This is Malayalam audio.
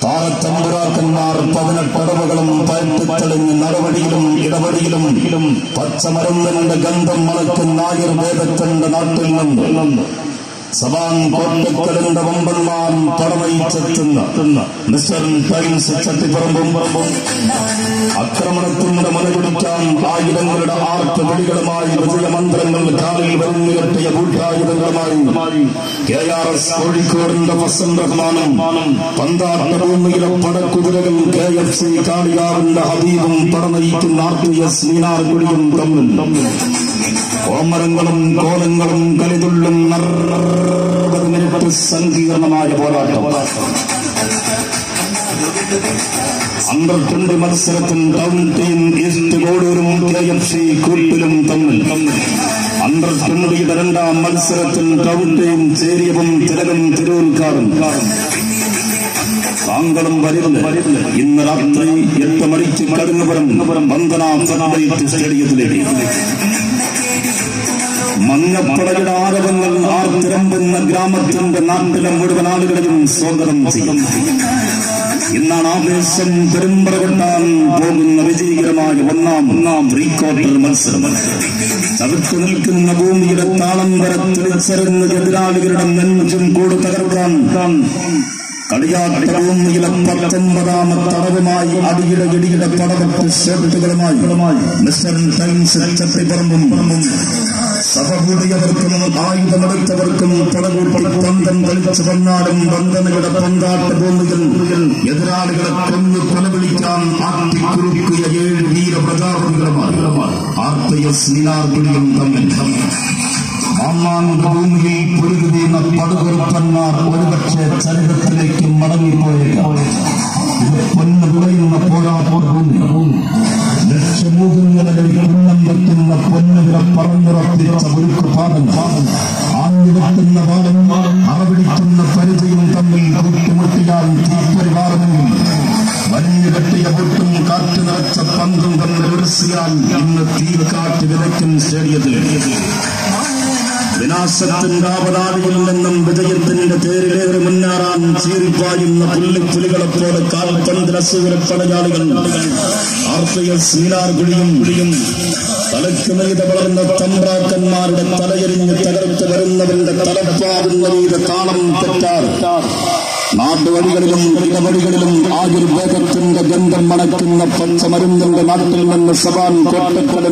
താരത്തമ്പുരാക്കന്മാർ പതിനെട്ടടവുകളും പയറ്റിത്തെളിഞ്ഞ് നടപടിയിലും ഇടപെടിയിലും പച്ചമരുന്നിന്റെ ഗന്ധം മണക്കുന്ന ആയുർവേദത്തിന്റെ നാട്ടിൽ നിന്നും സഭാൻ കോട്ടക്കലിന്റെ വമ്പന്മാർ പടവയിച്ചെത്തുന്ന മിസ്റ്റർ ടൈംസ് ചട്ടിപ്പറമ്പും ആക്രമണത്തിന്റെ മുനപിടിക്കാൻ ആയുധങ്ങളുടെ ആർത്ത വെടികളുമായി വിജയമന്ത്രങ്ങൾ കാലിൽ വരുന്നുയർത്തിയ കൂട്ടായുധങ്ങളുമായി കെ ആർ എസ് കോഴിക്കോടിന്റെ വസന്ത റഹ്മാനും പന്താട്ട ഭൂമിയിലെ പടക്കുതിരകൾ കെ എഫ് സി കാളിയാറിന്റെ ഹബീബും പടനയിക്കുന്ന ആർ പി എസ് മീനാർകുടിയും തമ്മിൽ കോമരങ്ങളും കോലങ്ങളും കലിതുള്ളും അറുപത് മിനിറ്റ് സങ്കീർണമായ പോരാട്ടം അണ്ടർ ട്വന്റി മത്സരത്തിൽ ടൗൺ ടീം ഈസ്റ്റ് കോടൂരും കെ എഫ് സി കൂട്ടിലും തമ്മിൽ അണ്ടർ ട്വന്റിയുടെ രണ്ടാം മത്സരത്തിൽ ടൗൺ ടീം ചേരിയവും തിലകം തിരൂർക്കാറും താങ്കളും വരില്ല ഇന്ന് രാത്രി എട്ട് മണിക്ക് കടുങ്ങപുരം വന്ദന സാറ്റലൈറ്റ് സ്റ്റേഡിയത്തിലേക്ക് മഞ്ഞപ്പടയുടെ ആരവങ്ങൾ ആർത്തിരമ്പുന്ന ഗ്രാമത്തിന്റെ നാട്ടിലെ മുഴുവൻ ആളുകളെയും സ്വാഗതം ചെയ്യും ഇന്നാണ് ആവേശം പെരുമ്പറ കൊണ്ടാൻ പോകുന്ന വിജയകരമായ ഒന്നാം ഒന്നാം പ്രീ ക്വാർട്ടർ മത്സരം ചതുർത്തു നിൽക്കുന്ന ഭൂമിയുടെ താളം വരെ തിരിച്ചറിഞ്ഞ എതിരാളികളുടെ നെഞ്ചും കൂട് തകർക്കാൻ കളിയാട്ട ഭൂമിയിലെ പത്തൊമ്പതാമത്തെ അടവുമായി അടിയുടെ ഇടിയുടെ പടവെട്ട് ഷർട്ടുകളുമായി മിസ്റ്റർ ടൈംസ് ചട്ടിപ്പറമ്പും സഭ കൂടിയവർക്കും ആയുധമെടുത്തവർക്കും പടകൂട്ടി പന്തം കളിച്ച് വന്നാടും ബന്ധനയുടെ പന്താട്ട ഭൂമിയിൽ എതിരാളികളെ കൊന്നു കൊലവിളിക്കാൻ ആട്ടിക്കുറുക്കിയ ഏഴ് വീരപ്രതാപങ്ങളുമായി ആർ പി എസ് മീനാർകുടിയും തമ്മിൽ അമ്മാന്റെ ഭൂമിയിൽ പൊരുതുവീണ പടുകുറുപ്പന്മാർ ഒരുപക്ഷെ ചരിത്രത്തിലേക്ക് മടങ്ങിപ്പോയേക്കാം ഇത് പൊന്നു വിളയുന്ന പോരാട്ട ഭൂമി ലക്ഷമൂഹങ്ങളിൽ കുന്നം വെക്കുന്ന പൊന്നുവില പറന്നുറപ്പിച്ച ഒരുക്ക് പാദം ആഞ്ഞുവെക്കുന്ന പാദം അറപിടിക്കുന്ന പരിചയം തമ്മിൽ കൂട്ടുമുട്ടിയാൽ തീപ്പരിവാറമെങ്കിൽ വലിഞ്ഞു കെട്ടിയ പൊട്ടും കാറ്റ് നിറച്ച പന്തും തമ്മിൽ ഉരസിയാൽ ഇന്ന് തീക്കാറ്റ് വിതയ്ക്കും സ്റ്റേഡിയത്തിൽ വിനാശത്തിന്റെ ആപതാദിയിൽ നിന്നും വിജയത്തിന്റെ തേരിലേറി മുന്നേറാൻ ചീറിപ്പായുന്ന പുല്ലിപ്പുലികളെ പോലെ കാൽപ്പന്തിൽ അസുര പടയാളികൾ ആർ പി എസ് മീനാർകുടിയും കുടിയും തലയ്ക്ക് മീത വളർന്ന തമ്പ്രാക്കന്മാരുടെ തലയെരിഞ്ഞ് തകർത്ത് വരുന്നവരുടെ തലപ്പാവുന്ന മീത താളം തെറ്റാർ നാട്ടുവഴികളിലും ഇടവഴികളിലും ആയുർവേദത്തിന്റെ ഗന്ധം മണക്കുന്ന പച്ചമരുന്നിന്റെ നാട്ടിൽ നിന്ന് സഭാൻ കോട്ടക്കട